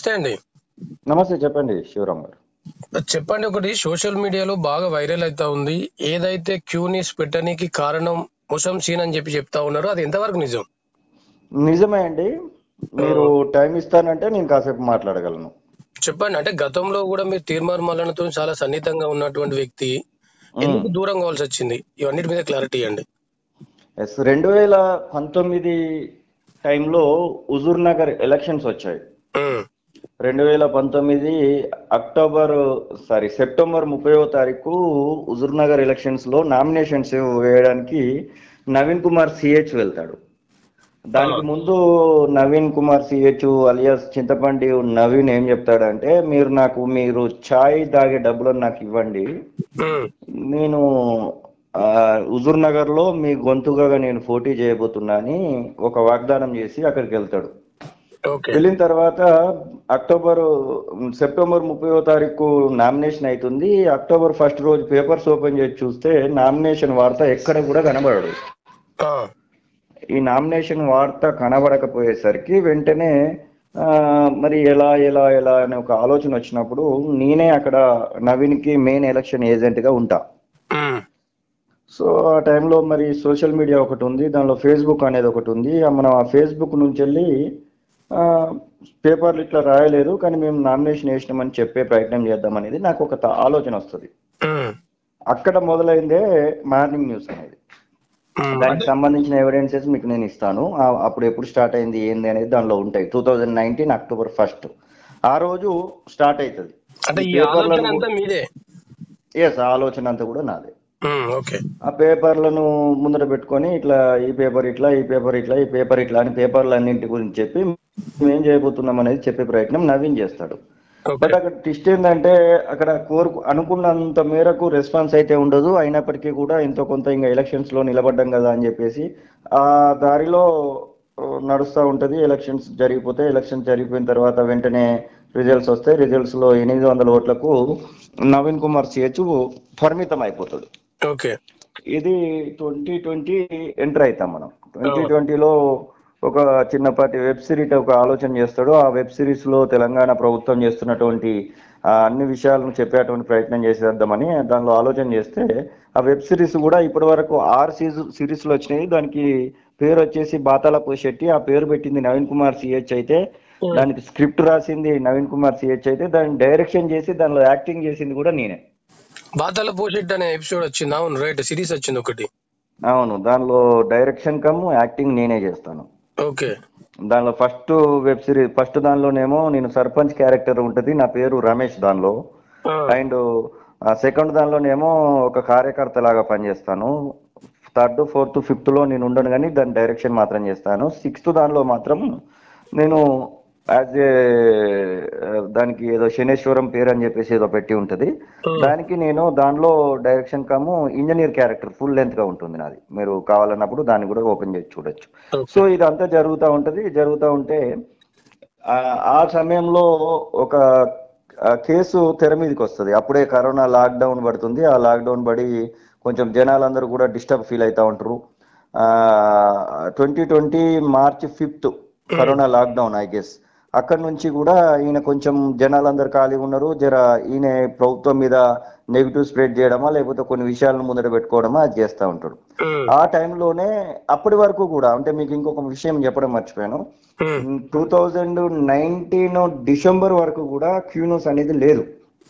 నమస్తే అండి నమస్తే చెప్పండి శివరామ్ గారు చెప్పండి ఒకటి సోషల్ మీడియాలో బాగా వైరల్ అవుతా ఉంది ఏదైతే క్యూనిస్ పెట్టడానికి కారణం ముసం సీన్ అని చెప్పి చెప్తా ఉన్నారు అది ఎంతవరకు నిజం నిజమే అండి మీరు టైం ఇస్తానంటే నేను కాసేపు మాట్లాడగలను చెప్పండి అంటే గతంలో కూడా మీరు తీర్మార్ మల్లనతో చాలా సన్నిహితంగా ఉన్నటువంటి వ్యక్తి ఎందుకు దూరం కావాల్సి వచ్చింది ఇవన్నిటి మీద క్లారిటీ అండి ఎస్ రెండు వేల పంతొమ్మిది టైంలో హుజూర్ నగర్ ఎలక్షన్స్ వచ్చాయి రెండు వేల పంతొమ్మిది అక్టోబర్ సారీ సెప్టెంబర్ ముప్పైవ తారీఖు హుజూర్ నగర్ ఎలక్షన్స్ లో నామినేషన్స్ వేయడానికి నవీన్ కుమార్ సిహెచ్ వెళ్తాడు దానికి ముందు నవీన్ కుమార్ సిహెచ్ అలియాస్ చింతపండి నవీన్ ఏం చెప్తాడంటే మీరు నాకు మీరు ఛాయ్ తాగే డబ్బులను నాకు ఇవ్వండి నేను ఆ, హుజూర్ నగర్ లో మీ గొంతుగా నేను పోటీ చేయబోతున్నా అని ఒక వాగ్దానం చేసి అక్కడికి వెళ్తాడు ఓకే వెళ్ళిన తర్వాత అక్టోబర్ సెప్టెంబర్ ముప్పైవ తారీఖు నామినేషన్ అవుతుంది అక్టోబర్ ఫస్ట్ రోజు పేపర్స్ ఓపెన్ చేసి చూస్తే నామినేషన్ వార్త ఎక్కడ కూడా కనబడదు ఈ నామినేషన్ వార్త కనబడకపోయేసరికి వెంటనే ఆ, మరి ఎలా ఎలా ఎలా అనే ఒక ఆలోచన వచ్చినప్పుడు నేనే అక్కడ నవీన్కి మెయిన్ ఎలక్షన్ ఏజెంట్ గా ఉంటా సో ఆ టైంలో మరి సోషల్ మీడియా ఒకటి ఉంది దానిలో ఫేస్బుక్ అనేది ఒకటి ఉంది ఆ మనం ఆ ఫేస్బుక్ నుంచి వెళ్ళి ఆ, పేపర్లు ఇట్లా రాయలేదు కానీ మేము నామినేషన్ వేసినామని చెప్పే ప్రయత్నం చేద్దాం అనేది నాకు ఒక త- ఆలోచన వస్తుంది అక్కడ మొదలైందే మార్నింగ్ న్యూస్ అనేది దానికి సంబంధించిన ఎవిడెన్సెస్ మీకు నేను ఇస్తాను ఆ- అప్పుడు ఎప్పుడు స్టార్ట్ అయింది ఏంది అనేది దానిలో ఉంటాయి two thousand nineteen October first ఆ రోజు స్టార్ట్ అవుతుంది అంటే ఈ ఆలోచన అంతా మీదే ఎస్ ఆలోచన అంతా కూడా నాదే ఓకే ఆ పేపర్లను ముందర పెట్టుకొని ఇట్లా ఈ పేపర్ ఇట్లా ఈ పేపర్ ఇట్లా ఈ పేపర్ ఇట్లా అని పేపర్లు అన్నింటి గురించి చెప్పి మేము చేయబోతున్నాం అనేది చెప్పే ప్రయత్నం నవీన్ చేస్తాడు బట్ అక్కడ ట్విస్ట్ ఏంటంటే అక్కడ కోరుకు అనుకున్నంత మేరకు రెస్పాన్స్ అయితే ఉండదు అయినప్పటికీ కూడా ఎంతో కొంత ఇంకా ఎలక్షన్స్ లో నిలబడ్డం కదా అని చెప్పేసి ఆ దారిలో ఆ, నడుస్తూ ఉంటది ఎలక్షన్స్ జరిగిపోతే ఎలక్షన్స్ జరిగిపోయిన తర్వాత వెంటనే రిజల్ట్స్ వస్తాయి రిజల్ట్స్ లో ఎనిమిది వందల ఓట్లకు నవీన్ కుమార్ సిహెచ్ పరిమితం అయిపోతాడు ఓకే ఇది ట్వంటీ ట్వంటీ ఎంటర్ అవుతాం మనం ట్వంటీ ట్వంటీలో ఒక చిన్నపాటి వెబ్ సిరీస్ ఒక ఆలోచన చేస్తాడు ఆ వెబ్ సిరీస్ లో తెలంగాణ ప్రభుత్వం చేస్తున్నటువంటి ఆ అన్ని విషయాలను చెప్పేటువంటి ప్రయత్నం చేసేద్దామని దానిలో ఆలోచన చేస్తే ఆ వెబ్ సిరీస్ కూడా ఇప్పటి వరకు ఆరు సీజ్ సిరీస్ లో వచ్చినాయి దానికి పేరు వచ్చేసి బాతాల పోషెట్టి ఆ పేరు పెట్టింది నవీన్ కుమార్ సిహెచ్ అయితే దానికి స్క్రిప్ట్ రాసింది నవీన్ కుమార్ సిహెచ్ అయితే దాన్ని డైరెక్షన్ చేసి దానిలో యాక్టింగ్ చేసింది కూడా నేనే బాతల పోషెట్ అనే ఎపిసోడ్ వచ్చింది అవును రైట్ సిరీస్ వచ్చింది ఒకటి అవును దానిలో డైరెక్షన్ కమ్ యాక్టింగ్ నేనే చేస్తాను ఓకే దానిలో ఫస్ట్ వెబ్ సిరీస్ ఫస్ట్ దానిలోనేమో నేను సర్పంచ్ క్యారెక్టర్ ఉంటది నా పేరు రమేష్ దానిలో అండ్ సెకండ్ దానిలోనేమో ఒక కార్యకర్త లాగా పనిచేస్తాను థర్డ్ ఫోర్త్ ఫిఫ్త్ లో నేను ఉండను కానీ దాని డైరెక్షన్ మాత్రం చేస్తాను సిక్స్త్ దానిలో మాత్రం నేను యాజ్ ఏ దానికి ఏదో శనేశ్వరం పేరు అని చెప్పేసి ఏదో పెట్టి ఉంటది దానికి నేను దానిలో direction cum engineer character full length గా ఉంటుంది నాది మీరు కావాలన్నప్పుడు దాన్ని కూడా ఓపెన్ చేసి చూడొచ్చు సో ఇదంతా జరుగుతూ ఉంటది జరుగుతూ ఉంటే ఆ ఆ సమయంలో ఒక ఆ, కేసు తెర మీదకి వస్తుంది అప్పుడే కరోనా లాక్డౌన్ పడుతుంది ఆ లాక్డౌన్ పడి కొంచెం జనాలందరూ కూడా డిస్టర్బ్ ఫీల్ అవుతా ఉంటారు twenty twenty March fifth corona lockdown I guess అక్కడ నుంచి కూడా ఈయన కొంచెం జనాలందరూ ఖాళీగా ఉన్నారు జర ఈయన ప్రభుత్వం మీద నెగిటివ్ స్ప్రెడ్ చేయడమా లేకపోతే కొన్ని విషయాలను ముందర పెట్టుకోవడమా అది చేస్తూ ఉంటాడు ఆ టైంలోనే అప్పటి వరకు కూడా అంటే మీకు ఇంకొక విషయం చెప్పడం మర్చిపోయాను టూ థౌజండ్ నైన్టీన్ డిసెంబర్ వరకు కూడా క్యూనోస్ అనేది లేదు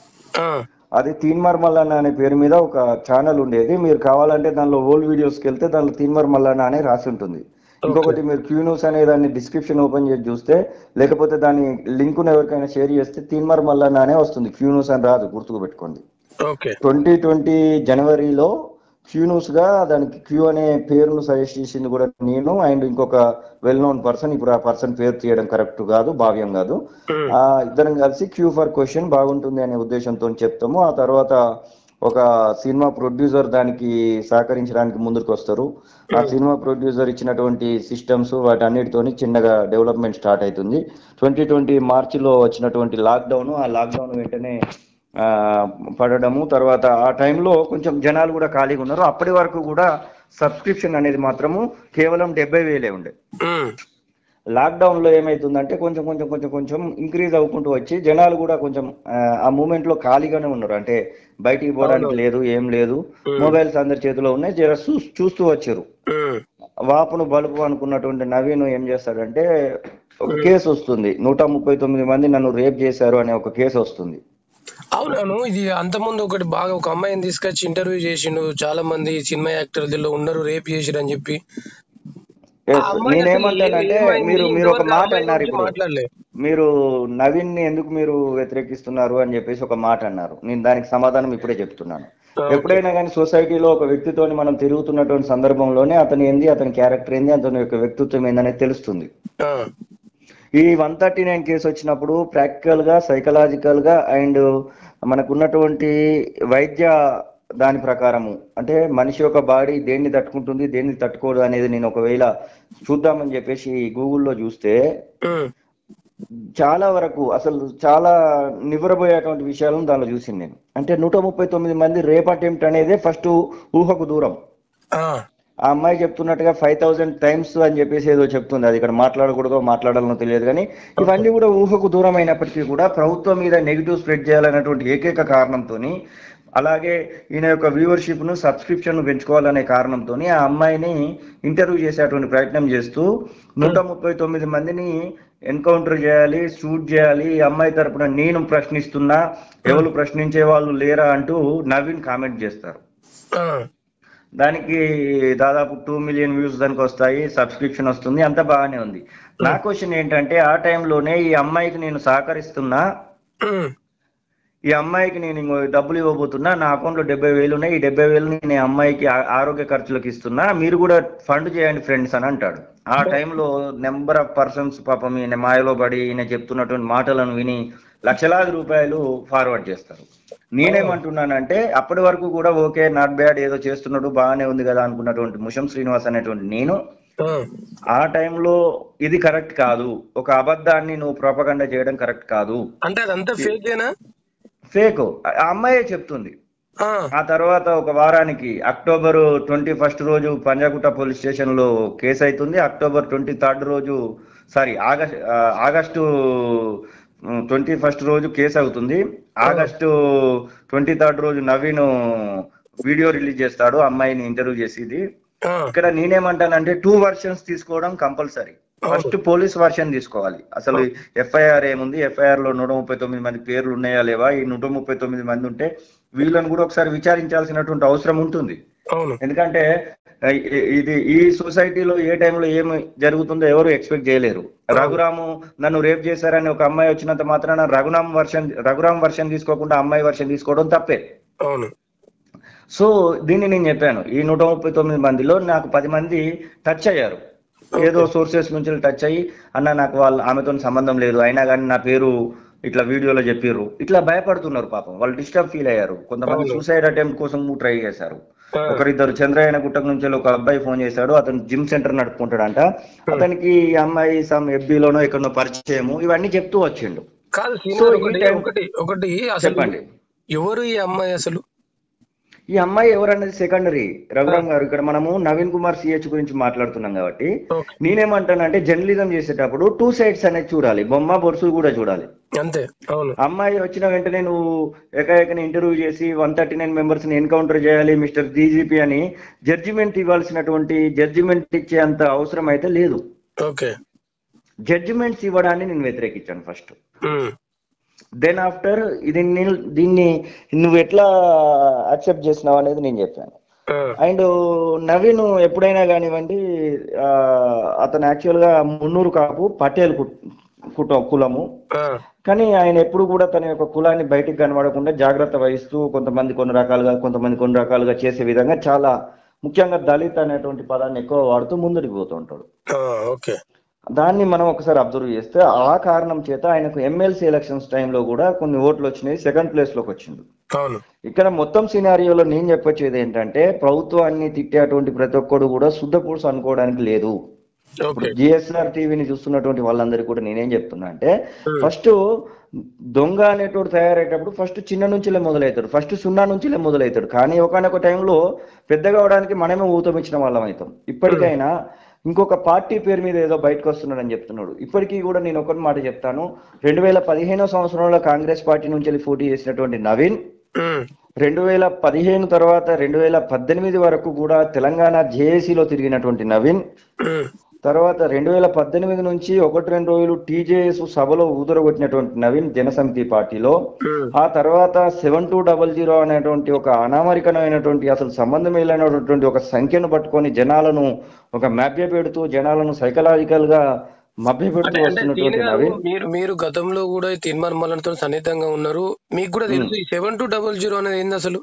అది తీన్మార్ మల్లన్న అనే పేరు మీద ఒక ఛానల్ ఉండేది మీరు కావాలంటే దానిలో ఓల్డ్ వీడియోస్కి వెళ్తే దానిలో తీన్మార్ మల్లన్న అనే రాసి ఉంటుంది ఇంకొకటి మీరు క్యూనోస్ అనే దాన్ని డిస్క్రిప్షన్ ఓపెన్ చేసి చూస్తే లేకపోతే దాని లింకును ఎవరికైనా షేర్ చేస్తే తీన్మార్ మల్లన్న అనే వస్తుంది క్యూనోస్ అని రాదు గుర్తుకు పెట్టుకోండి ఓకే ట్వంటీ ట్వంటీ జనవరిలో క్యూనూస్ గా దానికి క్యూ అనే పేరును సజెస్ట్ చేసింది కూడా నేను అండ్ ఇంకొక వెల్ నోన్ పర్సన్ ఇప్పుడు ఆ పర్సన్ పేరు తీయడం కరెక్ట్ కాదు భావ్యం కాదు ఆ ఇద్దరం కలిసి క్యూ ఫర్ క్వశ్చన్ బాగుంటుంది అనే ఉద్దేశంతో చెప్తాము ఆ తర్వాత ఒక సినిమా ప్రొడ్యూసర్ దానికి సహకరించడానికి ముందుకు వస్తారు ఆ సినిమా ప్రొడ్యూసర్ ఇచ్చినటువంటి సిస్టమ్స్ వాటన్నిటితోని చిన్నగా డెవలప్మెంట్ స్టార్ట్ అవుతుంది ట్వంటీ ట్వంటీ మార్చిలో వచ్చినటువంటి లాక్డౌన్ ఆ లాక్డౌన్ వెంటనే ఆ, పడడము తర్వాత ఆ టైంలో కొంచెం జనాలు కూడా ఖాళీగా ఉన్నారు అప్పటి వరకు కూడా సబ్స్క్రిప్షన్ అనేది మాత్రము కేవలం డెబ్బై వేలే ఉండే లాక్డౌన్ లో ఏమైతుందంటే కొంచెం కొంచెం కొంచెం కొంచెం ఇంక్రీజ్ అవ్వుకుంటూ వచ్చి జనాలు కూడా కొంచెం ఆ, ఆ మూమెంట్ లో ఖాళీగానే ఉన్నారు అంటే బయటికి పోవడానికి లేదు ఏం లేదు మొబైల్స్ అందరి చేతిలో ఉన్నాయి జర చూ- చూస్తూ వచ్చారు ఉమ్, వాపును బలుపు అనుకున్నటువంటి నవీన్ ఏం చేస్తాడంటే ఒక కేసు వస్తుంది నూట ముప్పై తొమ్మిది మంది నన్ను రేప్ చేశారు అనే ఒక కేసు వస్తుంది అవునవును ఇది అంతకుముందు ఒకటి బాగా ఒక అమ్మాయిని తీసుకొచ్చి ఇంటర్వ్యూ చేసిండు చాలా మంది సినిమా యాక్టర్ దీనిలో ఉన్నారు రేప్ చేసిరు అని చెప్పి Yes, ఆ అమ్మాయి అసలు నేనేమంటానంటే ఏ- ఏమైంది? మీరు మీరు ఒక ఇంతవరకు మాట అమ్మాయి అన్నారు గురించి ఇప్పుడు మాట్లాడలే మీరు నవీన్ ని ఎందుకు మీరు వ్యతిరేకిస్తున్నారు అని చెప్పేసి ఒక మాట అన్నారు నేను దానికి సమాధానం ఇప్పుడే చెప్తున్నాను Okay. ఎప్పుడైనా కానీ సొసైటీలో ఒక వ్యక్తితోని మనం తిరుగుతున్నటువంటి సందర్భంలోనే అతని ఏంది అతని క్యారెక్టర్ ఏంది అతని యొక్క వ్యక్తిత్వం ఏందనేది తెలుస్తుంది ఆ, ఈ వన్ థర్టీ నైన్ కేసు వచ్చినప్పుడు ప్రాక్టికల్ గా సైకలాజికల్ గా అండ్ మనకున్నటువంటి వైద్య దాని ప్రకారము అంటే మనిషి యొక్క బాడీ దేన్ని తట్టుకుంటుంది దేన్ని తట్టుకోదు అనేది నేను ఒకవేళ చూద్దామని చెప్పేసి గూగుల్లో చూస్తే ఉమ్, చాలా వరకు అసలు చాలా నివ్వరబోయేటువంటి విషయాలను దానిలో చూసింది నేను అంటే నూట ముప్పై తొమ్మిది మంది రేప్ అటెంప్ట్ అనేది ఫస్ట్ ఊహకు దూరం ఆ, ఆ అమ్మాయి చెప్తున్నట్టుగా ఫైవ్ థౌసండ్ టైమ్స్ అని చెప్పేసి ఏదో చెప్తుంది అది ఇక్కడ మాట్లాడకూడదో మాట్లాడాలనో తెలియదు కానీ ఇవన్నీ కూడా ఊహకు దూరం అయినప్పటికీ కూడా ప్రభుత్వం మీద నెగిటివ్ స్ప్రెడ్ చేయాలనేటువంటి ఏకైక కారణంతో అలాగే ఈయన యొక్క వ్యూవర్షిప్ ను సబ్స్క్రిప్షన్ ను పెంచుకోవాలనే కారణంతో ఆ అమ్మాయిని ఇంటర్వ్యూ చేసేటువంటి ప్రయత్నం చేస్తూ నూట ముప్పై తొమ్మిది మందిని ఎన్కౌంటర్ చేయాలి షూట్ చేయాలి ఈ అమ్మాయి తరపున నేను ప్రశ్నిస్తున్నా ఎవరు ప్రశ్నించే వాళ్ళు లేరా అంటూ నవీన్ కామెంట్ చేస్తారు ఆ, దానికి దాదాపు టూ మిలియన్ వ్యూస్ దానికి వస్తాయి సబ్స్క్రిప్షన్ వస్తుంది అంత బాగానే ఉంది నా క్వశ్చన్ ఏంటంటే ఆ టైంలోనే ఈ అమ్మాయికి నేను సహకరిస్తున్నా ఉమ్, ఈ అమ్మాయికి నేను ఇంకో డబ్బులు ఇవ్వబోతున్నా నా అకౌంట్ లో డెబ్బై వేలు ఉన్నాయి ఈ డెబ్బై వేలు నేను ఈ అమ్మాయికి ఆ- ఆరోగ్య ఖర్చులకు ఇస్తున్నా మీరు కూడా ఫండ్ చేయండి ఫ్రెండ్స్ అని అంటాడు ఆ టైంలో నెంబర్ ఆఫ్ పర్సన్స్ పాపం ఈయన మాయలో పడి ఈయన చెప్తున్నటువంటి మాటలను విని లక్షలాది రూపాయలు ఫార్వర్డ్ చేస్తారు నేనేమంటున్నానంటే అప్పటి వరకు కూడా ఓకే నాట్ బ్యాడ్ ఏదో చేస్తున్నాడు బాగానే ఉంది కదా అనుకున్నటువంటి ముషం శ్రీనివాస్ అనేటువంటి నేను ఆ, ఆ టైంలో ఇది కరెక్ట్ కాదు ఒక అబద్ధాన్ని నువ్వు ప్రోపగండ చేయడం కరెక్ట్ కాదు అంటే అదంతా ఫేకేనా ఫేక్ ఆ అమ్మాయే చెప్తుంది ఆ, ఆ తర్వాత ఒక వారానికి అక్టోబర్ ట్వంటీ ఫస్ట్ రోజు పంజాగుట్ట పోలీస్ స్టేషన్ లో కేసు అవుతుంది అక్టోబర్ ట్వంటీ థర్డ్ రోజు సారీ ఆగస్ట్ ఆ, ఆగస్టు ట్వంటీ ఫస్ట్ రోజు కేసు అవుతుంది ఆగస్టు ట్వంటీ థర్డ్ రోజు నవీన్ వీడియో రిలీజ్ చేస్తాడు అమ్మాయిని ఇంటర్వ్యూ చేసేది ఆ, ఇక్కడ నేనేమంటానంటే టూ వర్షన్స్ తీసుకోవడం కంపల్సరీ ఫస్ట్ పోలీస్ వర్షన్ తీసుకోవాలి అసలు ఎఫ్ఐఆర్ ఏముంది ఎఫ్ఐఆర్ లో నూట ముప్పై తొమ్మిది మంది పేర్లు ఉన్నాయా లేవా ఈ నూట ముప్పై తొమ్మిది మంది ఉంటే వీళ్ళని కూడా ఒకసారి విచారించాల్సినటువంటి అవసరం ఉంటుంది అవును ఎందుకంటే ఇ- ఇది ఈ సొసైటీలో ఏ టైంలో ఏమి జరుగుతుందో ఎవరు ఎక్స్పెక్ట్ చేయలేరు రఘురాము నన్ను రేప్ చేశారని ఒక అమ్మాయి వచ్చినంత మాత్రాన రఘురామ్ వర్షన్ రఘురామ్ వర్షన్ తీసుకోకుండా అమ్మాయి వర్షన్ తీసుకోవడం తప్పే అవును సో దీన్ని నేను చెప్పాను ఈ నూట ముప్పై తొమ్మిది మందిలో నాకు పది మంది టచ్ అయ్యారు ఏదో సోర్సెస్ నుంచి టచ్ అయ్యి అన్న నాకు వాళ్ళ ఆమెతో సంబంధం లేదు అయినా కానీ నా పేరు ఇట్లా వీడియోలో చెప్పారు ఇట్లా భయపడుతున్నారు పాపం వాళ్ళు డిస్టర్బ్ ఫీల్ అయ్యారు కొంతమంది అవును. సూసైడ్ అటెంప్ట్ కోసం ట్రై చేశారు ఆ, ఒకరిద్దరు చంద్రయాన గుట్టకు నుంచి ఒక అబ్బాయి ఫోన్ చేశాడు అతను జిమ్ సెంటర్ నడుపుకుంటాడంట అతనికి ఈ అమ్మాయి సమ్ ఎఫ్బీలోనో ఎక్కడనో పరిచయము ఇవన్నీ చెప్తూ వచ్చిండు కాదు సో శ్రీనివాస్ ఈ ఒకటి టైం- ఒకటి ఒకటి అసలు చెప్పండి ఎవరు ఈ అమ్మాయి అసలు ఈ అమ్మాయి ఎవరన్నది సెకండరీ రఘురామ్ గారు ఇక్కడ మనము నవీన్ కుమార్ సిహెచ్ గురించి మాట్లాడుతున్నాం కాబట్టి ఓకే నేనేమంటానంటే జర్నలిజం చేసేటప్పుడు టూ సైడ్స్ అనేది చూడాలి బొమ్మ బొరుసు కూడా చూడాలి అంతే అవును అమ్మాయి వచ్చిన వెంటనే నువ్వు ఏకాఏకని ఇంటర్వ్యూ చేసి వన్ థర్టీ నైన్ మెంబర్స్ ని ఎన్కౌంటర్ చేయాలి మిస్టర్ డీజీపీ అని జడ్జిమెంట్ ఇవ్వాల్సినటువంటి జడ్జిమెంట్ ఇచ్చే అంత అవసరం అయితే లేదు ఓకే జడ్జిమెంట్స్ ఇవ్వడాన్ని నేను వ్యతిరేకించాను ఫస్ట్ ఉమ్, దెన్ ఆఫ్టర్ ఇది నేను దీన్ని నువ్వు ఎట్లా అక్సెప్ట్ చేసినావు అనేది నేను చెప్పాను ఆ, అండ్ నవీన్ ఎప్పుడైనా కానివ్వండి ఆ, అతను యాక్చువల్ గా మున్నూరు కాపు పటేల్ కు- కుట కులము ఆ, కానీ ఆయన ఎప్పుడు కూడా తన యొక్క కులాన్ని బయటికి కనబడకుండా జాగ్రత్త వహిస్తూ కొంతమంది కొన్ని రకాలుగా కొంతమంది కొన్ని రకాలుగా చేసే విధంగా చాలా ముఖ్యంగా దళిత్ అనేటువంటి పదాన్ని ఎక్కువ వాడుతూ ముందుకు పోతూ ఉంటాడు ఆ, ఓకే దాన్ని మనం ఒకసారి అబ్జర్వ్ చేస్తే ఆ కారణం చేత ఆయనకు ఎమ్మెల్సీ ఎలక్షన్స్ టైంలో కూడా కొన్ని ఓట్లు వచ్చినాయి సెకండ్ ప్లేస్ లోకి వచ్చిండు అవును ఇక్కడ మొత్తం సినారియోలో నేను చెప్పొచ్చేది ఏంటంటే ప్రభుత్వాన్ని తిట్టేటువంటి ప్రతి ఒక్కడు కూడా శుద్ధపూడ్స్ అనుకోవడానికి లేదు ఓకే జిఎస్ఆర్ టీవీని చూస్తున్నటువంటి వాళ్ళందరికీ కూడా నేనేం చెప్తున్నా అంటే Hmm. ఫస్ట్ దొంగ అనేటోడు తయారయ్యేటప్పుడు ఫస్ట్ చిన్న నుంచిలే మొదలవుతాడు ఫస్ట్ సున్నా నుంచిలే మొదలవుతాడు కానీ ఒకనొక టైంలో పెద్దగా అవడానికి మనమే ఊతం ఇచ్చిన వాళ్ళం అవుతాం ఇప్పటికైనా ఇంకొక పార్టీ పేరు మీద ఏదో బయటకు వస్తున్నాడని చెప్తున్నాడు ఇప్పటికీ కూడా నేను ఒక మాట చెప్తాను రెండు వేల పదిహేనో సంవత్సరంలో కాంగ్రెస్ పార్టీ నుంచి వెళ్ళి పోటీ చేసినటువంటి నవీన్ ఉమ్, రెండు వేల పదిహేను తర్వాత రెండు వేల పద్దెనిమిది వరకు కూడా తెలంగాణ జేఏసీలో తిరిగినటువంటి నవీన్ ఉమ్, తర్వాత రెండు వేల పద్దెనిమిది నుంచి ఒకటి రెండు రోజులు టీజేఎస్ సభలో ఊదరగొట్టినటువంటి నవీన్ జనసమితి పార్టీలో ఉమ్, ఆ తర్వాత సెవెన్ టూ డబల్ జీరో అనేటువంటి ఒక అనామరికమైనటువంటి అసలు సంబంధం లేనటువంటి ఒక సంఖ్యను పట్టుకొని జనాలను ఒక మభ్య పెడుతూ జనాలను సైకలాజికల్ గా మభ్య పెడుతూ అంటే అంటే వస్తున్నటువంటి దీని గారు, నవీన్ మీరు మీరు గతంలో కూడా ఈ తీర్మాన్ మల్లనతో సన్నిహితంగా ఉన్నారు మీకు కూడా తెలుసు ఈ సెవెన్ టూ డబల్ జీరో అనేది ఏంది అసలు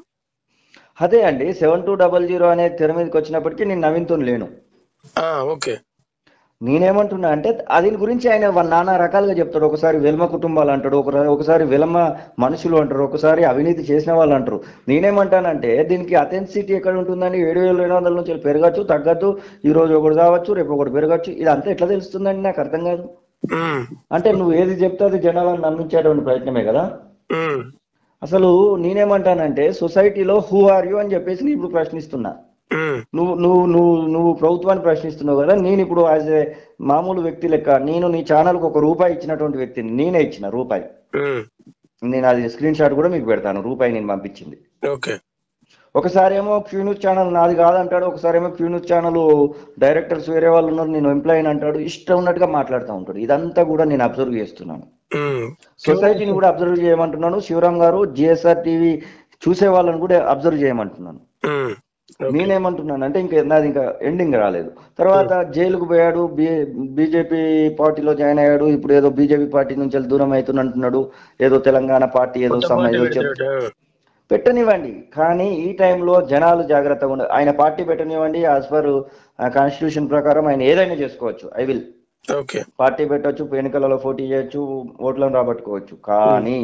అదే అండి సెవెన్ టూ డబల్ జీరో అనే తెర మీదకి వచ్చినప్పటికీ నేను నవీన్తో లేను ఆ ఓకే నేనేమంటున్నా అంటే దీని గురించి ఆయన వ- నానా రకాలుగా చెప్తాడు ఒకసారి వెల్మ కుటుంబాలు అంటాడు ఒక ఒకసారి వెల్మ మనుషులు అంటారు ఒకసారి అవినీతి చేసిన వాళ్ళు అంటారు నేనేమంటానంటే దీనికి అథెన్సిటీ ఎక్కడ ఉంటుందండి ఏడు వేల రెండు వందల నుంచి పెరగచ్చు తగ్గచ్చు ఈ రోజు ఒకటి కావచ్చు రేపు ఒకటి పెరగచ్చు ఇది అంతా ఎట్లా తెలుస్తుందండి నాకు అర్థం కాదు ఉమ్, అంటే నువ్వు ఏది చెప్తే అది జనాలను నమ్మించేటువంటి ప్రయత్నమే కదా ఉమ్, అసలు నేనేమంటానంటే సొసైటీలో హూ ఆర్ యూ అని చెప్పేసి నేను ఇప్పుడు ప్రశ్నిస్తున్నా ఉమ్, నువ్వు నువ్వు నువ్వు నువ్వు ప్రభుత్వాన్ని ప్రశ్నిస్తున్నావు కదా నేను ఇప్పుడు యాజ్ ఏ మామూలు వ్యక్తి లెక్క నేను నీ ఛానల్కి ఒక రూపాయి ఇచ్చినటువంటి వ్యక్తిని నేనే ఇచ్చిన రూపాయి ఉమ్, నేను అది స్క్రీన్ షాట్ కూడా మీకు పెడతాను రూపాయి నేను పంపించింది ఓకే ఒకసారి ఏమో క్యూ న్యూస్ ఛానల్ నాది కాదంటాడు ఒకసారి ఏమో క్యూ న్యూస్ ఛానల్ డైరెక్టర్స్ వేరే వాళ్ళు ఉన్నారు నేను ఎంప్లాయీ అంటాడు ఇష్టం ఉన్నట్టుగా మాట్లాడుతూ ఉంటాడు ఇదంతా కూడా నేను అబ్జర్వ్ చేస్తున్నాను ఉమ్, సొసైటీని కూడా అబ్జర్వ్ చేయమంటున్నాను శివరామ్ గారు జిఎస్ఆర్ టీవీ చూసే వాళ్ళని కూడా అబ్జర్వ్ చేయమంటున్నాను ఉమ్, ఓకే. నేనేమంటున్నాను అంటే ఇంకా నాది ఇంకా ఎండింగ్ రాలేదు తర్వాత జైలుకు పోయాడు బీజేపీ పార్టీలో జాయిన్ అయ్యాడు ఇప్పుడు ఏదో బీజేపీ పార్టీ నుంచి వెళ్ళి దూరం అవుతున్నా అంటున్నాడు ఏదో తెలంగాణ పార్టీ ఏదో కొత్త సమ పార్టీ ఏదో చెప్ పెట్టాడు. పెట్టనివ్వండి కానీ ఈ టైంలో జనాలు జాగ్రత్తగా ఉండాలి ఆయన పార్టీ పెట్టనివ్వండి యాజ్ పర్ కాన్స్టిట్యూషన్ ప్రకారం ఆయన ఏదైనా చేసుకోవచ్చు ఐ విల్ ఓకే పార్టీ పెట్టొచ్చు ఎన్నికలలో పోటీ చేయొచ్చు ఓట్లను రాబట్టుకోవచ్చు కానీ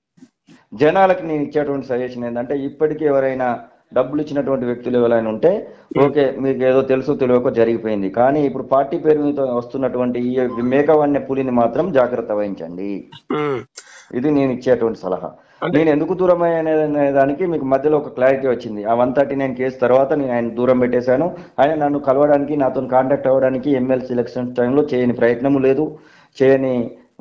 జనాలకు నేను ఇచ్చేటువంటి సజెషన్ ఏంటంటే ఇప్పటికీ ఎవరైనా డబ్బులు ఇచ్చినటువంటి వ్యక్తులు ఎవరైనా ఉంటే ఓకే మీకు ఏదో తెలుసు తెలియక జరిగిపోయింది కానీ ఇప్పుడు పార్టీ పేరు మీద వస్తున్నటువంటి ఈ మేకవన్య పులిని మాత్రం జాగ్రత్త వహించండి ఉమ్, ఇది నేను ఇచ్చేటువంటి సలహా నేను ఎందుకు దూరం అనే దానికి మీకు మధ్యలో ఒక క్లారిటీ వచ్చింది ఆ వన్ థర్టీ నైన్ కేసు తర్వాత నేను ఆయన దూరం పెట్టేశాను ఆయన నన్ను కలవడానికి నాతో కాంటాక్ట్ అవ్వడానికి ఎమ్మెల్సీ ఎలక్షన్స్ టైంలో చేయని ప్రయత్నము లేదు చేయని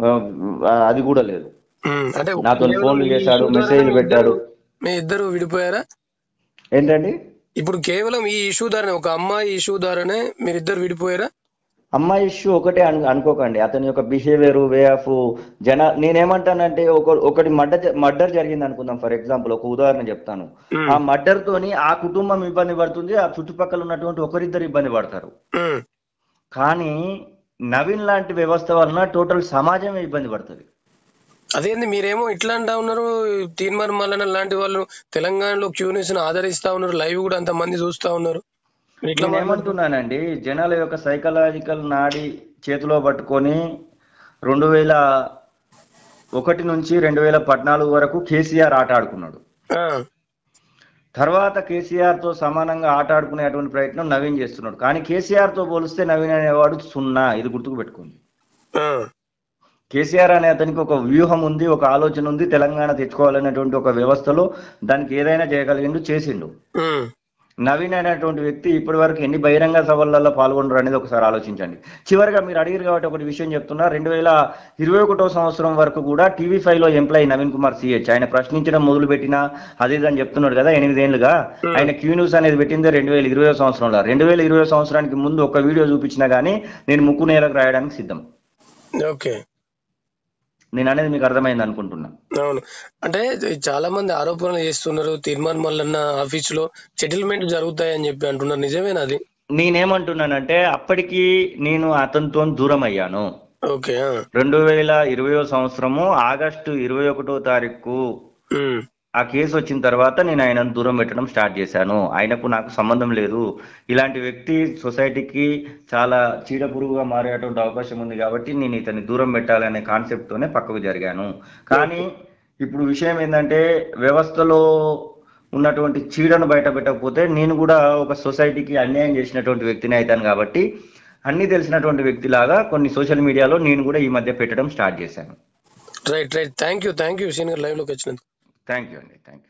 ఆ, అది కూడా లేదు ఉమ్, అంటే నాతో కేవలం ఫోన్లు ఈ చేశాడు issue ద్వారా మెసేజ్లు మీ పెట్టాడు ఇద్దరు- మీ ఇద్దరు విడిపోయారా ఏంటండి ఇప్పుడు కేవలం ఈ ఇష్యూ ద్వారానే ఒక అమ్మాయి ఇష్యూ ద్వారానే మీరిద్దరు విడిపోయారా అమ్మాయి ఇష్యూ ఒకటే అను అనుకోకండి అతని యొక్క బిహేవియర్ వే ఆఫ్ జన నేనేమంటానంటే ఒక ఒకటి మర్డర్ మర్డర్ జరిగింది అనుకుందాం ఫర్ ఎగ్జాంపుల్ ఒక ఉదాహరణ చెప్తాను ఉమ్, ఆ మర్డర్ తోని ఆ కుటుంబం ఇబ్బంది పడుతుంది ఆ చుట్టుపక్కల ఉన్నటువంటి ఒకరిద్దరు ఇబ్బంది పడతారు ఉమ్, కానీ నవీన్ లాంటి వ్యవస్థ వలన టోటల్ సమాజమే ఇబ్బంది పడుతుంది అదేంది మీరేమో ఇట్లా అంటా ఉన్నారు తీన్మార్ మల్లన్న లాంటి వాళ్ళు తెలంగాణలో క్యూనిస్ ని ఆదరిస్తా ఉన్నారు లైవ్ కూడా అంత మంది చూస్తా ఉన్నారు మీరు ఇట్లా నేను ఏమంటున్నానండి జనాల యొక్క సైకలాజికల్ నాడి చేతిలో పట్టుకొని రెండు వేల ఒకటి నుంచి రెండు వేల పద్నాలుగు వరకు కేసీఆర్ ఆట ఆడుకున్నాడు ఆ, తర్వాత కేసీఆర్ తో సమానంగా ఆట ఆడుకునేటువంటి ప్రయత్నం నవీన్ చేస్తున్నాడు కానీ కేసీఆర్ తో పోలిస్తే నవీన్ అనేవాడు సున్నా ఇది గుర్తుకు పెట్టుకోండి ఆ, కేసీఆర్ అనే అతనికి ఒక వ్యూహం ఉంది ఒక ఆలోచన ఉంది తెలంగాణ తెచ్చుకోవాలనేటువంటి ఒక వ్యవస్థలో దానికి ఏదైనా చేయగలిగిండు చేసిండు ఉమ్, నవీన్ అనేటువంటి వ్యక్తి ఇప్పటి వరకు ఎన్ని బహిరంగ సభలలో పాల్గొన్నారు అనేది ఒకసారి ఆలోచించండి చివరిగా మీరు అడిగారు కాబట్టి ఒకటి విషయం చెప్తున్నా రెండు వేల ఇరవై ఒకటో సంవత్సరం వరకు కూడా టీవీ ఫైవ్ లో ఎంప్లాయీ నవీన్ కుమార్ సిహెచ్ ఆయన ప్రశ్నించడం మొదలు పెట్టినా అది ఇది అని చెప్తున్నాడు కదా ఎనిమిదేళ్లుగా ఆయన క్యూ న్యూస్ అనేది పెట్టింది రెండు వేల ఇరవై సంవత్సరంలో రెండు వేల ఇరవై సంవత్సరానికి ముందు ఒక వీడియో చూపించినా గానీ నేను ముక్కు నేలకు రాయడానికి సిద్ధం ఓకే నేను అనేది మీకు అర్థమైంది అనుకుంటున్నా అవును అంటే చాలా మంది ఆరోపణలు చేస్తున్నారు తీర్మాన్ మల్లన్న ఆఫీస్ లో సెటిల్మెంట్ జరుగుతాయని చెప్పి అంటున్నారు నిజమేనా అది నేనేమంటున్నానంటే అప్పటికి నేను అతనితో దూరం అయ్యాను ఓకే ఆ, రెండు వేల ఇరవయో సంవత్సరము ఆగస్టు ఇరవై ఒకటో తారీఖు ఉమ్, ఆ కేసు వచ్చిన తర్వాత నేను ఆయనను దూరం పెట్టడం స్టార్ట్ చేశాను ఆయనకు నాకు సంబంధం లేదు ఇలాంటి వ్యక్తి సొసైటీకి చాలా చీడపురుగుగా మారేటువంటి అవకాశం ఉంది కాబట్టి నేను ఇతన్ని దూరం పెట్టాలనే కాన్సెప్ట్ తోనే పక్కకు జరిగాను కానీ ఇప్పుడు విషయం ఏంటంటే వ్యవస్థలో ఉన్నటువంటి చీడను బయట పెట్టకపోతే నేను కూడా ఒక సొసైటీకి అన్యాయం చేసినటువంటి వ్యక్తిని అవుతాను కాబట్టి అన్ని తెలిసినటువంటి వ్యక్తిలాగా కొన్ని సోషల్ మీడియాలో నేను కూడా ఈ మధ్య పెట్టడం స్టార్ట్ చేశాను right right thank you thank you senior live లోకి వచ్చినందుకు థ్యాంక్ యూ అండి థ్యాంక్ యూ